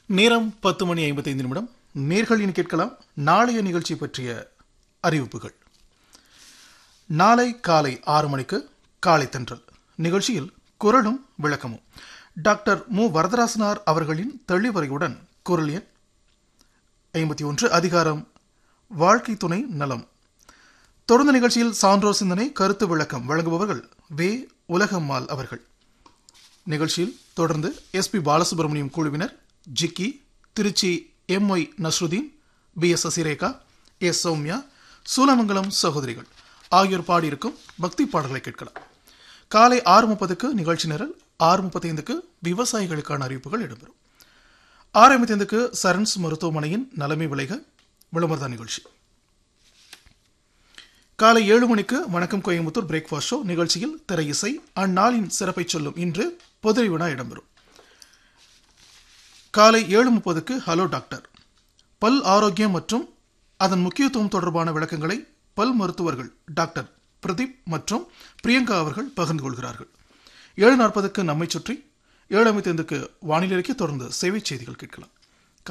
நேரம் பத்து மணி ஐம்பத்தைந்து நிமிடம் நேர்களின் கேட்கலாம் நாளைய நிகழ்ச்சி பற்றிய அறிவிப்புகள் நாளை காலை ஆறு மணிக்கு காலை தென்றல் நிகழ்ச்சியில் குரலும் விளக்கமும் டாக்டர் மு வரதராசனார் அவர்களின் தெளிவரையுடன் குரல் எண் ஐம்பத்தி ஒன்று அதிகாரம் வாழ்க்கை துணை நலம் தொடர்ந்த நிகழ்ச்சியில் சான்றோர் சிந்தனை கருத்து விளக்கம் வழங்குபவர்கள் வே உலகம்மாள் அவர்கள் நிகழ்ச்சியில் தொடர்ந்து எஸ்பி பாலசுப்ரமணியம் குழுவினர் Jikki Tiruchi M Y Nasruddin P S Sasirekha S Sowmya Soolamangalam சகோதரிகள் ஆகியோர் பாடியிருக்கும் பக்தி பாடல்களை கேட்கலாம் காலை ஆறு முப்பதுக்கு நிகழ்ச்சி நிரல் ஆறு முப்பத்தைந்துக்கு விவசாயிகளுக்கான அறிவிப்புகள் இடம்பெறும் ஆறு ஐம்பத்தைந்துக்கு சரண்ஸ் மருத்துவமனையின் நலமை விளைக விளம்பரதான் நிகழ்ச்சி காலை ஏழு மணிக்கு வணக்கம் கோயம்புத்தூர் பிரேக்ஃபாஸ்ட் ஷோ நிகழ்ச்சியில் திரை இசை அந்நாளின் சிறப்பை சொல்லும் இன்று பொதுரி விழா இடம்பெறும் காலை ஏழு முப்பதுக்கு ஹலோ டாக்டர் பல் ஆரோக்கியம் மற்றும் அதன் முக்கியத்துவம் தொடர்பான விளக்கங்களை பல் மருத்துவர்கள் டாக்டர் பிரதீப் மற்றும் பிரியங்கா அவர்கள் பகிர்ந்து கொள்கிறார்கள் ஏழு நாற்பதுக்கு நம்மை சுற்றி ஏழு ஐம்பத்தைந்துக்கு வானிலை தொடர்ந்து சேவை செய்திகள் கேட்கலாம்